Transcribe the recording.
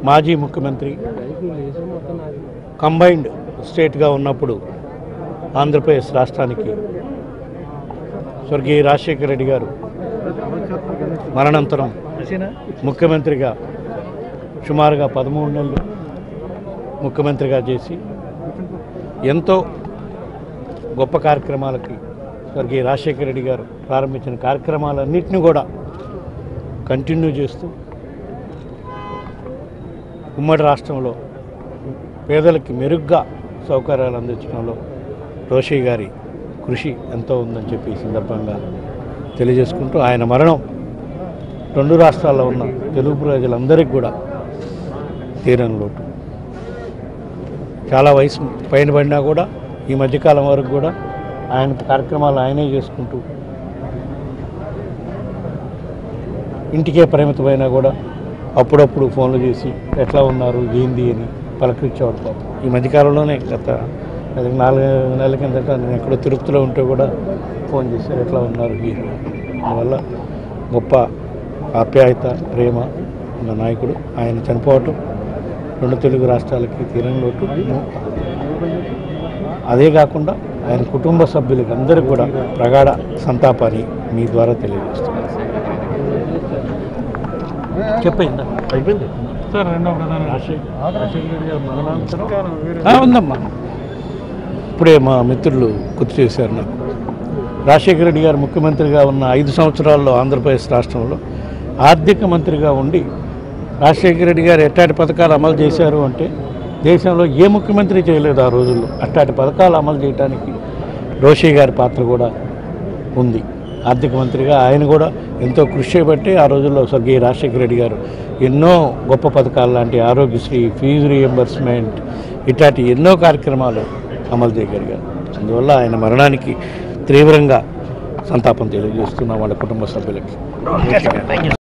మాజీ ముఖ్యమంత్రి కంబైన్డ్ స్టేట్గా ఉన్నప్పుడు ఆంధ్రప్రదేశ్ రాష్ట్రానికి స్వర్గీయ రాజశేఖర రెడ్డి గారు మరణాంతరం ముఖ్యమంత్రిగా సుమారుగా పదమూడు నెలలు ముఖ్యమంత్రిగా చేసి ఎంతో గొప్ప కార్యక్రమాలకి స్వర్గీయ రాజశేఖర రెడ్డి గారు ప్రారంభించిన కార్యక్రమాలన్నింటినీ కూడా కంటిన్యూ చేస్తూ ఉమ్మడి రాష్ట్రంలో పేదలకి మెరుగ్గా సౌకర్యాలు అందించడంలో రోషి గారి కృషి ఎంతో ఉందని చెప్పి ఈ సందర్భంగా తెలియజేసుకుంటూ ఆయన మరణం రెండు రాష్ట్రాల్లో ఉన్న తెలుగు ప్రజలందరికీ కూడా తీరని లోటు చాలా వయసు పైన పడినా కూడా ఈ మధ్యకాలం వరకు కూడా ఆయన కార్యక్రమాలు ఆయనే చేసుకుంటూ ఇంటికే పరిమితమైనా కూడా అప్పుడప్పుడు ఫోన్లు చేసి ఎట్లా ఉన్నారు ఏంది అని పలకరించేవాడు పాపం ఈ మధ్యకాలంలోనే గత అది నాలుగు నెలల కిందట నేను ఎక్కడో తిరుపతిలో ఉంటే కూడా ఫోన్ చేశారు ఎట్లా ఉన్నారు ఏంది అందువల్ల గొప్ప ఆప్యాయత ప్రేమ ఉన్న నాయకుడు ఆయన చనిపోవటం రెండు తెలుగు రాష్ట్రాలకి తీరని లోటు అదే కాకుండా ఆయన కుటుంబ సభ్యులకి అందరికీ కూడా ప్రగాఢ సంతాపాన్ని మీ ద్వారా తెలియజేస్తున్నాను చెప్పయిందా అయిపోయింది సార్ రెండో ప్రధాన ఆ, ఉందమ్మా ఇప్పుడే మా మిత్రులు గుర్తు చేశారు నాకు రాజశేఖర రెడ్డి గారు ముఖ్యమంత్రిగా ఉన్న ఐదు సంవత్సరాల్లో ఆంధ్రప్రదేశ్ రాష్ట్రంలో ఆర్థిక మంత్రిగా ఉండి రాజశేఖర రెడ్డి గారు ఎట్టాటి పథకాలు అమలు చేశారు అంటే దేశంలో ఏ ముఖ్యమంత్రి చేయలేదు ఆ రోజుల్లో అట్టాటి పథకాలు అమలు చేయడానికి రోషి గారి పాత్ర కూడా ఉంది ఆర్థిక మంత్రిగా ఆయన కూడా ఎంతో కృషి చేయబట్టి ఆ రోజుల్లో స్వర్గీయ రాజశేఖర రెడ్డి గారు ఎన్నో గొప్ప పథకాలు లాంటి ఆరోగ్యశ్రీ ఫీజు రీఎంబర్స్మెంట్ ఇట్లాంటి ఎన్నో కార్యక్రమాలు అమలు చేయగలిగారు అందువల్ల ఆయన మరణానికి తీవ్రంగా సంతాపం తెలియజేస్తున్నాం వాళ్ళ కుటుంబ సభ్యులకి